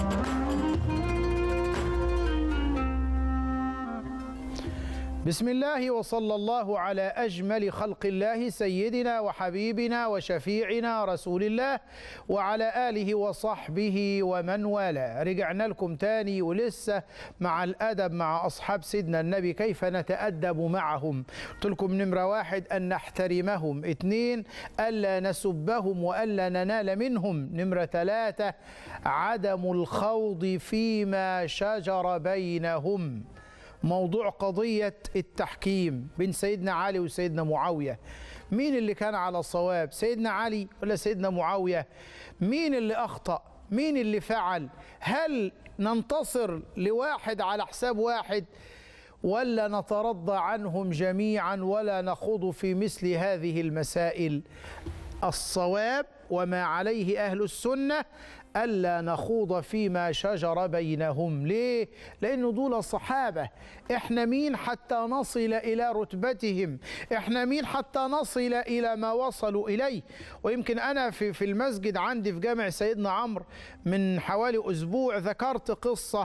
بسم الله وصلى الله على أجمل خلق الله سيدنا وحبيبنا وشفيعنا رسول الله وعلى آله وصحبه ومن والاه رجعنا لكم تاني ولسه مع الأدب مع أصحاب سيدنا النبي كيف نتأدب معهم قلت لكم نمرة واحد أن نحترمهم اثنين ألا نسبهم وألا ننال منهم نمرة ثلاثة عدم الخوض فيما شجر بينهم موضوع قضية التحكيم بين سيدنا علي وسيدنا معاوية مين اللي كان على الصواب سيدنا علي ولا سيدنا معاوية مين اللي أخطأ مين اللي فعل هل ننتصر لواحد على حساب واحد ولا نترضى عنهم جميعا ولا نخوض في مثل هذه المسائل الصواب وما عليه أهل السنة ألا نخوض فيما شجر بينهم ليه؟ لأنه دول صحابة إحنا مين حتى نصل إلى رتبتهم إحنا مين حتى نصل إلى ما وصلوا إليه ويمكن أنا في, في المسجد عندي في جامع سيدنا عمرو من حوالي أسبوع ذكرت قصة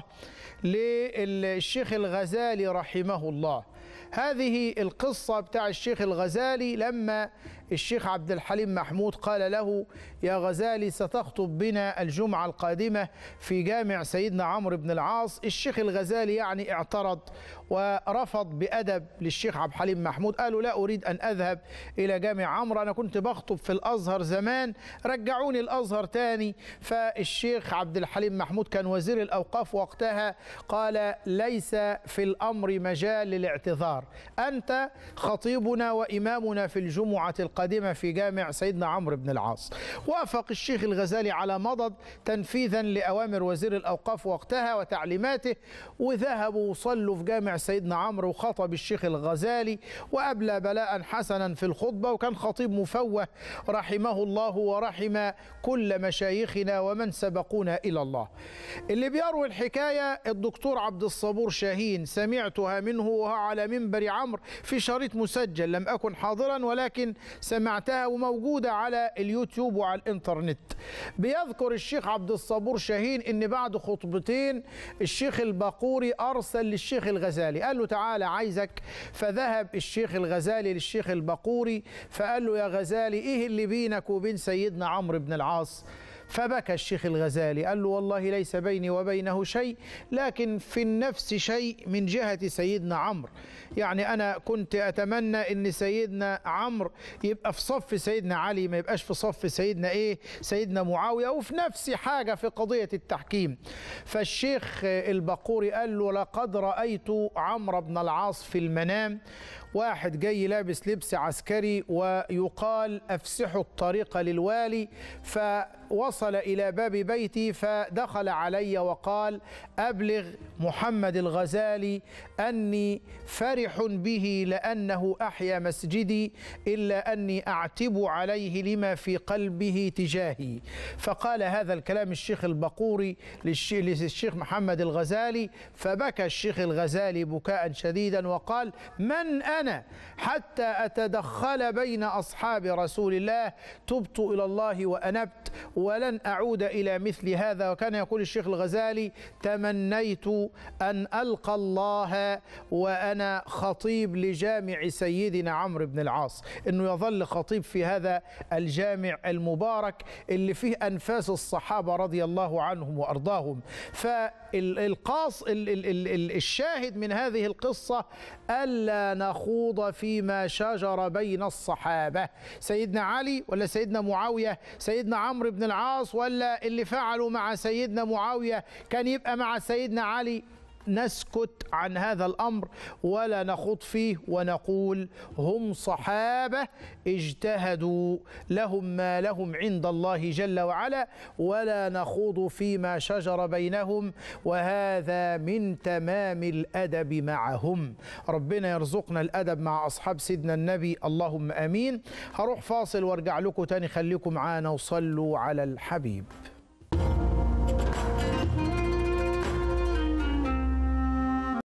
للشيخ الغزالي رحمه الله هذه القصة بتاع الشيخ الغزالي لما الشيخ عبد الحليم محمود قال له يا غزالي ستخطب بنا الجمعة القادمة في جامع سيدنا عمرو بن العاص الشيخ الغزالي يعني اعترض ورفض بأدب للشيخ عبد الحليم محمود قالوا لا أريد أن أذهب إلى جامع عمرو أنا كنت بخطب في الأزهر زمان رجعوني الأزهر تاني فالشيخ عبد الحليم محمود كان وزير الأوقاف وقتها قال ليس في الأمر مجال للاعتذار أنت خطيبنا وإمامنا في الجمعة القادمة في جامع سيدنا عمرو بن العاص وافق الشيخ الغزالي على مضض تنفيذا لأوامر وزير الأوقاف وقتها وتعليماته وذهبوا وصلوا في جامع سيدنا عمرو وخطب الشيخ الغزالي وأبلى بلاء حسنا في الخطبة وكان خطيب مفوه رحمه الله ورحم كل مشايخنا ومن سبقونا إلى الله اللي بيروي الحكاية الدكتور عبد الصبور شاهين سمعتها منه وهو على منبر عمرو في شريط مسجل لم أكن حاضرا ولكن سمعتها وموجودة على اليوتيوب وعلى الانترنت بيذكر الشيخ عبد الصبور شاهين ان بعد خطبتين الشيخ الباقوري ارسل للشيخ الغزالي قال له تعالى عايزك فذهب الشيخ الغزالي للشيخ الباقوري فقال له يا غزالي ايه اللي بينك وبين سيدنا عمرو بن العاص فبكى الشيخ الغزالي قال له والله ليس بيني وبينه شيء لكن في النفس شيء من جهة سيدنا عمرو يعني أنا كنت أتمنى أن سيدنا عمرو يبقى في صف سيدنا علي ما يبقاش في صف سيدنا إيه سيدنا معاوية وفي نفس حاجة في قضية التحكيم فالشيخ البقوري قال له لقد رأيت عمرو بن العاص في المنام واحد جاي لابس لبس عسكري ويقال أفسحوا الطريق للوالي فوصل إلى باب بيتي فدخل علي وقال أبلغ محمد الغزالي أني فرح به لأنه أحيا مسجدي إلا أني أعتب عليه لما في قلبه تجاهي فقال هذا الكلام الشيخ البقوري للشيخ محمد الغزالي فبكى الشيخ الغزالي بكاء شديدا وقال من أنا حتى أتدخل بين أصحاب رسول الله تبت إلى الله وأنبت ولن أعود إلى مثل هذا وكان يقول الشيخ الغزالي تمنيت أن ألقى الله وأنا خطيب لجامع سيدنا عمرو بن العاص أنه يظل خطيب في هذا الجامع المبارك اللي فيه أنفاس الصحابة رضي الله عنهم وأرضاهم فالقاص الشاهد من هذه القصة ألا نخوض فيما شجر بين الصحابة سيدنا علي ولا سيدنا معاوية سيدنا عمرو بن العاص ولا اللي فعلوا مع سيدنا معاوية كان يبقى مع سيدنا علي نسكت عن هذا الامر ولا نخوض فيه ونقول هم صحابه اجتهدوا لهم ما لهم عند الله جل وعلا ولا نخوض فيما شجر بينهم وهذا من تمام الادب معهم ربنا يرزقنا الادب مع اصحاب سيدنا النبي اللهم امين هروح فاصل وارجع لكم تاني خليكم معانا وصلوا على الحبيب